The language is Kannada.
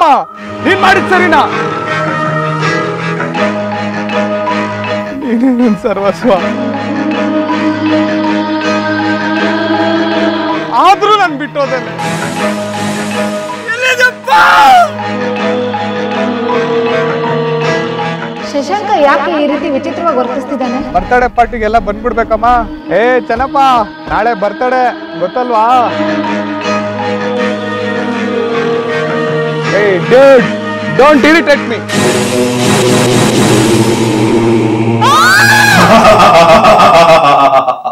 ನೀನ್ ಮಾಡಿದ್ ಸರಿನಾ ನೀನೇ ನನ್ ಸರ್ವಸ್ವ ಆದ್ರೂ ನನ್ ಬಿಟ್ಟೋದೇನೆ ಎಲ್ಲಿದೆಪ್ಪ? ಶಶಾಂಕ ಯಾಕೆ ಈ ರೀತಿ ವಿಚಿತ್ರವಾಗಿ ವರ್ತಿಸ್ತಿದ್ದಾನೆ ಬರ್ತಡೇ ಪಾರ್ಟಿಗೆಲ್ಲ ಬಂದ್ಬಿಡ್ಬೇಕಮ್ಮ ಏ ಚೆನ್ನಪ್ಪ ನಾಳೆ ಬರ್ತಡೇ ಗೊತ್ತಲ್ವಾ ಏ dad don't irritate me ha ha ha ha ha